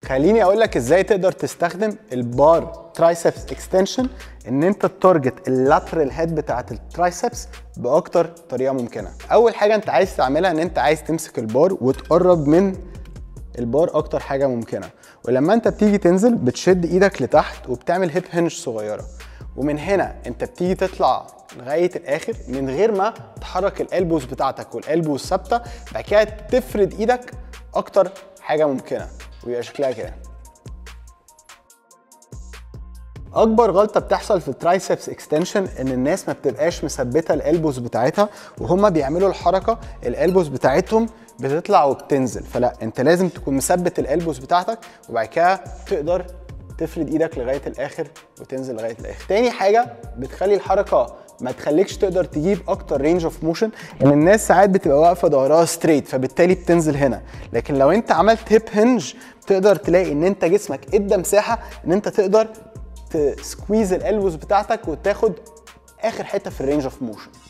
خليني اقول لك ازاي تقدر تستخدم البار ترايسبس اكستنشن ان انت تارجت اللاترال هيد بتاعت الترايسبس باكتر طريقه ممكنه اول حاجه انت عايز تعملها ان انت عايز تمسك البار وتقرب من البار اكتر حاجه ممكنه ولما انت بتيجي تنزل بتشد ايدك لتحت وبتعمل هيب هنج صغيره ومن هنا انت بتيجي تطلع لغايه الاخر من غير ما تحرك الالبوز بتاعتك والالبوز ثابته بعد كده تفرد ايدك اكتر حاجه ممكنه ويبقى شكلها كده اكبر غلطه بتحصل في الترايسبس اكستنشن ان الناس ما بتبقاش مثبته الالبوز بتاعتها وهما بيعملوا الحركه الالبوز بتاعتهم بتطلع وبتنزل فلا انت لازم تكون مثبت الالبوز بتاعتك وبعد كده تقدر تفرد ايدك لغايه الاخر وتنزل لغايه الاخر تاني حاجه بتخلي الحركه ما تخليكش تقدر تجيب اكتر رينج اوف موشن ان الناس ساعات بتبقى واقفه ظهرها ستريت فبالتالي بتنزل هنا لكن لو انت عملت هيب هنج تقدر تلاقي ان انت جسمك ادى مساحه ان انت تقدر تسكويز الالبوز بتاعتك وتاخد اخر حته في الرينج اوف موشن